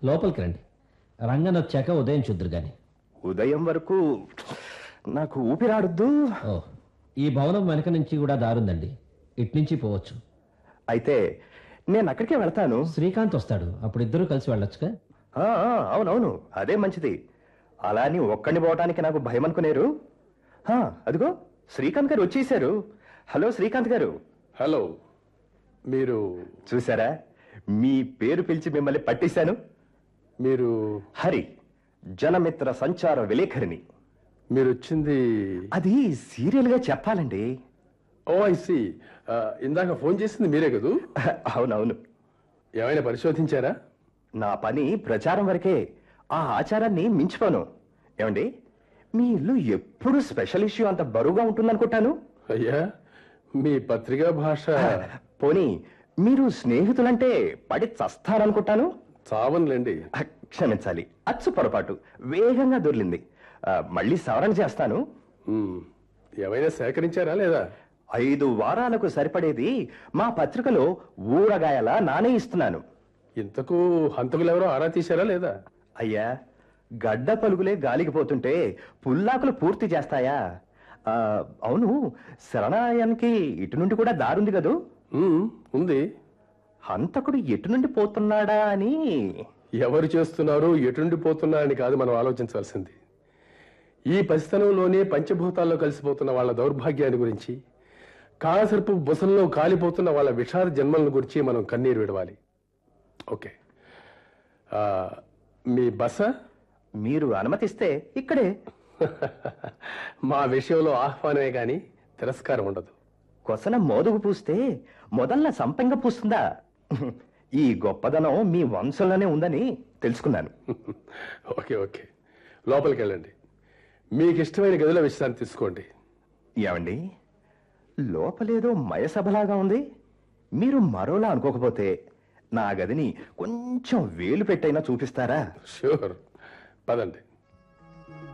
లోపలికి రండి రంగన్ వచ్చాక ఉదయం చూద్దరు గాని ఉదయం వరకు నాకు ఊపిరాడద్దు ఓ ఈ భవనం వెనక నుంచి కూడా దారుందండి ఇట్నుంచి పోవచ్చు అయితే నేను అక్కడికే వెళ్తాను శ్రీకాంత్ వస్తాడు అప్పుడు ఇద్దరు కలిసి వెళ్ళొచ్చుగా ఆ, ఆ, అవునవును అదే మంచిది అలా అని ఒక్కడిని పోవటానికి నాకు భయం అనుకునేరు ఆ, అదిగో శ్రీకాంత్ గారు వచ్చేసారు హలో శ్రీకాంత్ గారు హలో మీరు చూసారా మీ పేరు పిలిచి మిమ్మల్ని పట్టేశాను మీరు హరి జనమిత్ర సంచార విలేఖరిని మీరు వచ్చింది అది సీరియల్ గా చెప్పాలండి ఓ ఐ సి ఇందాక ఫోన్ చేసింది మీరే కదూ అవునవును ఏమైనా పరిశోధించారా నా పని ప్రచారం వరకే ఆ ఆచారాన్ని మించిపోను ఏమండి మీ ఇల్లు ఎప్పుడు స్పెషల్ ఇష్యూ అంత బరువుగా ఉంటుందనుకుంటాను అయ్యా మీ పత్రికా భాష పోనీ మీరు స్నేహితులంటే పడి చస్తారనుకుంటాను చావనులేండి ఆ, క్షమించాలి అచ్చు పొరపాటు వేగంగా దొర్లింది ఆ, మళ్ళీ సవరణ చేస్తాను మ్, ఏమైనా సేకరించారా లేదా ఐదు వారాలకు సరిపడేది మా పత్రికలో ఊరగాయల నానే ఇస్తున్నాను ఇంతకు హంతకులు ఎవరో ఆరా తీశారా లేదా అయ్యా గడ్డ పలుకులే గాలికి పోతుంటే పుల్లాకులు పూర్తి చేస్తాయా ఆ, అవును శరణాయానికి ఇటు నుండి కూడా దారుంది కదూ మ్, ఉంది హంతకుడు ఎటు నుండి పోతున్నాడా అని ఎవరు చేస్తున్నారు ఎటుండి పోతున్నా అని కాదు మనం ఆలోచించాల్సింది ఈ పసితనంలోనే పంచభూతాల్లో కలిసిపోతున్న వాళ్ళ దౌర్భాగ్యాన్ని గురించి కాలసర్పు బుసల్లో కాలిపోతున్న వాళ్ళ విషాద జన్మలను గురించి మనం కన్నీరు విడవాలి ఓకే ఆ, మీ బస మీరు అనుమతిస్తే ఇక్కడే మా విషయంలో ఆహ్వానమే కానీ తిరస్కారం ఉండదు కొసన మోదుగు పూస్తే మొదల్ల సంపెంగ పూస్తుందా ఈ గొప్పదనం మీ వంశంలోనే ఉందని తెలుసుకున్నాను ఓకే ఓకే లోపలికి వెళ్ళండి మీకు ఇష్టమైన గదిలో విశ్రాంతి తీసుకోండి ఏమండి లోపలేదో మయసభలాగా ఉంది మీరు మరోలా అనుకోకపోతే నా గదిని కొంచెం వేలు పెట్టైనా చూపిస్తారా షూర్ పదండి